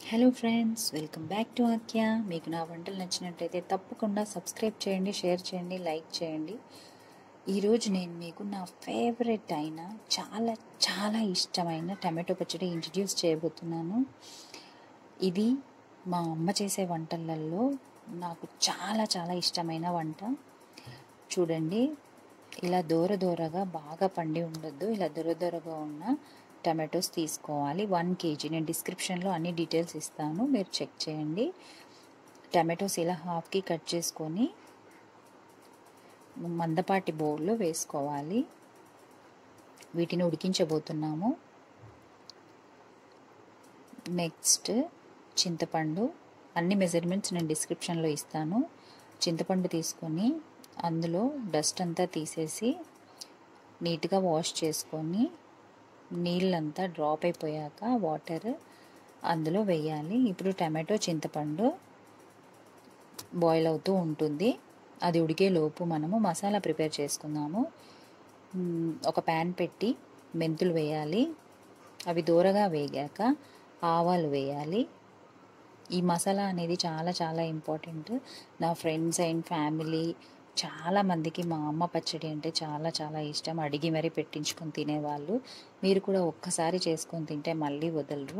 hello friends welcome back to ఆక్య మీకు నా వంటలు నచ్చినట్టయితే తప్పకుండా సబ్స్క్రైబ్ చేయండి షేర్ చేయండి లైక్ చేయండి ఈరోజు నేను మీకు నా ఫేవరెట్ అయిన చాలా చాలా ఇష్టమైన టమాటో పచ్చడి ఇంట్రడ్యూస్ చేయబోతున్నాను ఇది మా అమ్మ చేసే వంటలలో నాకు చాలా చాలా ఇష్టమైన వంట చూడండి ఇలా దూర దూరగా బాగా పండి ఉండొద్దు ఇలా దూర దూరగా ఉన్న టమాటోస్ తీసుకోవాలి వన్ కేజీ నేను డిస్క్రిప్షన్లో అన్ని డీటెయిల్స్ ఇస్తాను మీరు చెక్ చేయండి టమాటోస్ ఇలా హాఫ్కి కట్ చేసుకొని మందపాటి బౌల్లో వేసుకోవాలి వీటిని ఉడికించబోతున్నాము నెక్స్ట్ చింతపండు అన్ని మెజర్మెంట్స్ నేను డిస్క్రిప్షన్లో ఇస్తాను చింతపండు తీసుకొని అందులో డస్ట్ అంతా తీసేసి నీట్గా వాష్ చేసుకొని నీళ్ళంతా డ్రాప్ అయిపోయాక వాటర్ అందులో వేయాలి ఇప్పుడు టమాటో చింతపండు బాయిల్ అవుతూ ఉంటుంది అది ఉడికే లోపు మనము మసాలా ప్రిపేర్ చేసుకుందాము ఒక ప్యాన్ పెట్టి మెంతులు వేయాలి అవి దూరగా వేగాక ఆవాలు వేయాలి ఈ మసాలా అనేది చాలా చాలా ఇంపార్టెంట్ నా ఫ్రెండ్స్ అండ్ ఫ్యామిలీ చాలా మందికి మా అమ్మ పచ్చడి అంటే చాలా చాలా ఇష్టం అడిగి మరీ పెట్టించుకొని తినేవాళ్ళు మీరు కూడా ఒక్కసారి చేసుకొని తింటే మళ్ళీ వదలరు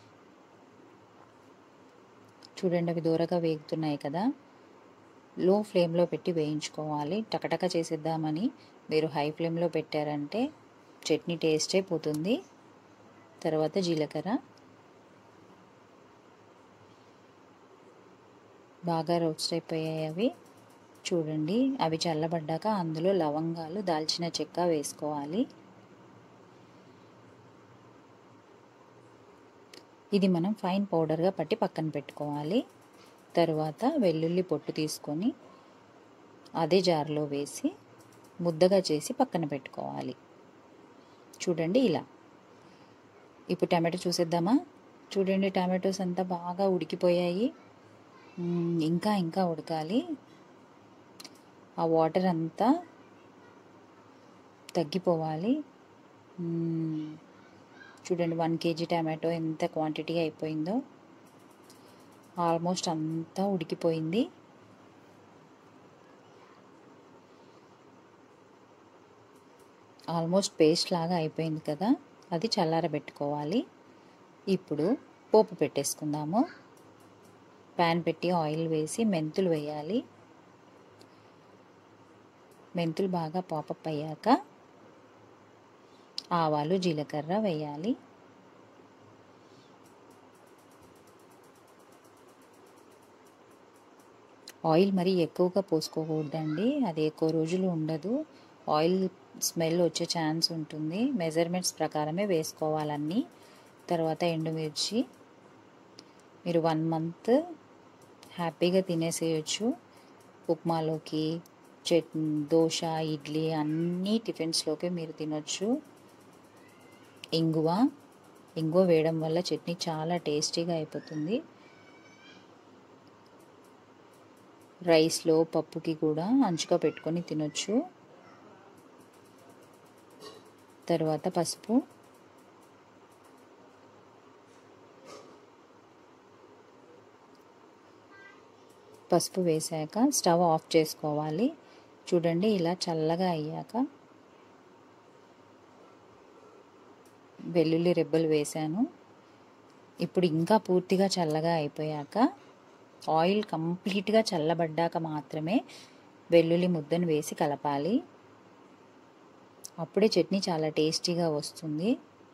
చూడండి అవి దూరగా వేగుతున్నాయి కదా లో ఫ్లేమ్లో పెట్టి వేయించుకోవాలి టకటక చేసేద్దామని మీరు హై ఫ్లేమ్లో పెట్టారంటే చట్నీ టేస్టే పోతుంది తర్వాత జీలకర్ర బాగా రోస్ట్ అయిపోయాయి అవి చూడండి అవి చల్లబడ్డాక అందులో లవంగాలు దాల్చిన చెక్క వేసుకోవాలి ఇది మనం ఫైన్ పౌడర్గా పట్టి పక్కన పెట్టుకోవాలి తర్వాత వెల్లుల్లి పొట్టు తీసుకొని అదే జార్లో వేసి ముద్దగా చేసి పక్కన పెట్టుకోవాలి చూడండి ఇలా ఇప్పుడు టమాటో చూసేద్దామా చూడండి టమాటోస్ అంతా బాగా ఉడికిపోయాయి ఇంకా ఇంకా ఉడకాలి ఆ వాటర్ అంతా తగ్గిపోవాలి చూడండి వన్ కేజీ టమాటో ఎంత క్వాంటిటీ అయిపోయిందో ఆల్మోస్ట్ అంతా ఉడికిపోయింది ఆల్మోస్ట్ పేస్ట్ లాగా అయిపోయింది కదా అది చల్లారబెట్టుకోవాలి ఇప్పుడు పోపు పెట్టేసుకుందాము ప్యాన్ పెట్టి ఆయిల్ వేసి మెంతులు వేయాలి మెంతులు బాగా పాపప్ అయ్యాక ఆవాలు జీలకర్ర వేయాలి ఆయిల్ మరీ ఎక్కువగా పోసుకోకూడదండి అది ఎక్కువ రోజులు ఉండదు ఆయిల్ స్మెల్ వచ్చే ఛాన్స్ ఉంటుంది మెజర్మెంట్స్ ప్రకారమే వేసుకోవాలన్నీ తర్వాత ఎండుమిర్చి మీరు వన్ మంత్ హ్యాపీగా తినేసేయచ్చు ఉప్మాలోకి చట్ దోశ ఇడ్లీ అన్ని టిఫిన్స్లోకి మీరు తినొచ్చు ఇంగువ ఇంగువ వేయడం వల్ల చట్నీ చాలా టేస్టీగా అయిపోతుంది రైస్లో పప్పుకి కూడా అంచుగా పెట్టుకొని తినొచ్చు తర్వాత పసుపు పసుపు వేసాక స్టవ్ ఆఫ్ చేసుకోవాలి చూడండి ఇలా చల్లగా అయ్యాక వెల్లుల్లి రెబ్బలు వేసాను ఇప్పుడు ఇంకా పూర్తిగా చల్లగా అయిపోయాక ఆయిల్ కంప్లీట్గా చల్లబడ్డాక మాత్రమే వెల్లుల్లి ముద్దను వేసి కలపాలి అప్పుడే చట్నీ చాలా టేస్టీగా వస్తుంది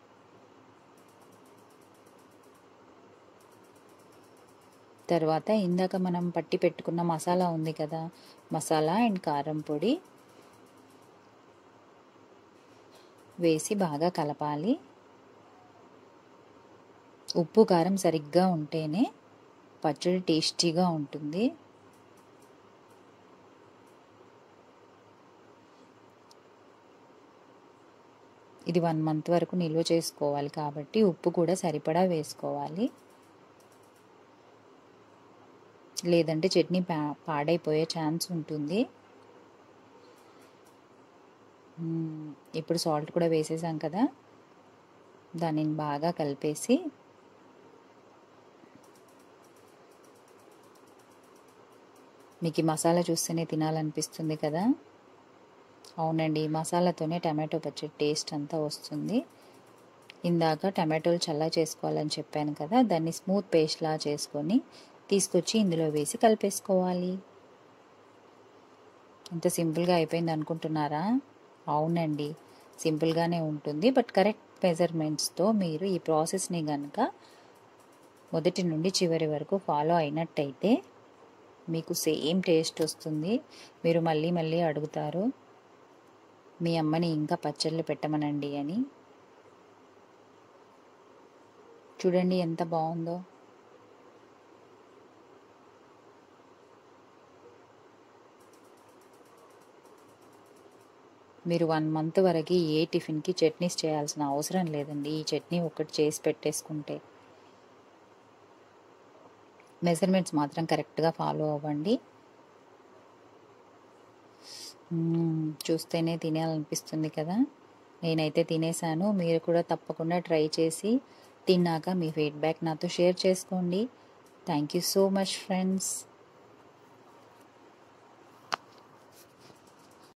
తర్వాత ఇందాక మనం పట్టి పెట్టుకున్న మసాలా ఉంది కదా మసాలా అండ్ కారం పొడి వేసి బాగా కలపాలి ఉప్పు కారం సరిగ్గా ఉంటేనే పచ్చడి టేస్టీగా ఉంటుంది ఇది వన్ మంత్ వరకు నిల్వ చేసుకోవాలి కాబట్టి ఉప్పు కూడా సరిపడా వేసుకోవాలి లేదంటే చట్నీ పా పాడైపోయే ఛాన్స్ ఉంటుంది ఇప్పుడు సాల్ట్ కూడా వేసేసాం కదా దానిని బాగా కలిపేసి మీకు ఈ మసాలా చూస్తేనే తినాలనిపిస్తుంది కదా అవునండి మసాలాతోనే టమాటో పచ్చడి టేస్ట్ అంతా వస్తుంది ఇందాక టమాటోలు చల్లా చేసుకోవాలని చెప్పాను కదా దాన్ని స్మూత్ పేస్ట్లా చేసుకొని తీసుకొచ్చి ఇందులో వేసి కలిపేసుకోవాలి ఇంత సింపుల్గా అయిపోయింది అనుకుంటున్నారా అవునండి సింపుల్గానే ఉంటుంది బట్ కరెక్ట్ మెజర్మెంట్స్తో మీరు ఈ ప్రాసెస్ని కనుక మొదటి నుండి చివరి వరకు ఫాలో అయినట్టయితే మీకు సేమ్ టేస్ట్ వస్తుంది మీరు మళ్ళీ మళ్ళీ అడుగుతారు మీ అమ్మని ఇంకా పచ్చళ్ళు పెట్టమనండి అని చూడండి ఎంత బాగుందో మీరు వన్ మంత్ వరకు ఏ టిఫిన్కి చట్నీస్ చేయాల్సిన అవసరం లేదండి ఈ చట్నీ ఒకటి చేసి పెట్టేసుకుంటే మెజర్మెంట్స్ మాత్రం కరెక్ట్గా ఫాలో అవ్వండి చూస్తేనే తినాలనిపిస్తుంది కదా నేనైతే తినేసాను మీరు కూడా తప్పకుండా ట్రై చేసి తిన్నాక మీ ఫీడ్బ్యాక్ నాతో షేర్ చేసుకోండి thank you so much friends